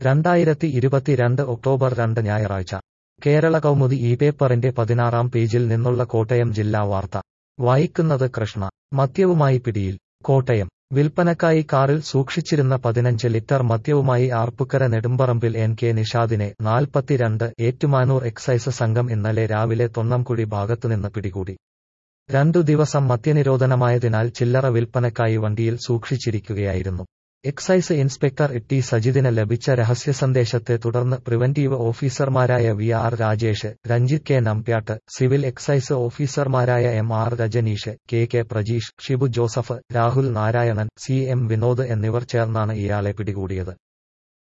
രണ്ടായിരത്തി ഇരുപത്തിരണ്ട് ഒക്ടോബർ രണ്ട് ഞായറാഴ്ച കേരള കൗമുദി ഈ പേപ്പറിന്റെ പതിനാറാം പേജിൽ നിന്നുള്ള കോട്ടയം ജില്ലാ വാർത്ത വായിക്കുന്നത് കൃഷ്ണ മദ്യവുമായി പിടിയിൽ കോട്ടയം വിൽപ്പനക്കായി കാറിൽ സൂക്ഷിച്ചിരുന്ന പതിനഞ്ച് ലിറ്റർ മദ്യവുമായി ആർപ്പുക്കര നെടുമ്പറമ്പിൽ എൻ കെ നിഷാദിനെ നാൽപ്പത്തിരണ്ട് ഏറ്റുമാനൂർ എക്സൈസ് സംഘം ഇന്നലെ രാവിലെ തൊണ്ണംകുഴി ഭാഗത്തുനിന്ന് പിടികൂടി രണ്ടു ദിവസം മദ്യനിരോധനമായതിനാൽ ചില്ലറ വിൽപ്പനക്കായി വണ്ടിയിൽ സൂക്ഷിച്ചിരിക്കുകയായിരുന്നു എക്സൈസ് ഇൻസ്പെക്ടർ ടി സജിദിന് ലഭിച്ച രഹസ്യസന്ദേശത്തെ തുടർന്ന് പ്രിവന്റീവ് ഓഫീസർമാരായ V R Rajesh Ranjith K Nambiattu civil excise ഓഫീസർമാരായ M R Rajaneesh K K Prajeesh Shibu Joseph Rahul Narayanan C M Vinod എന്നിവർ ചേർന്നാണ് ഇയാളെ പിടികൂടിയത്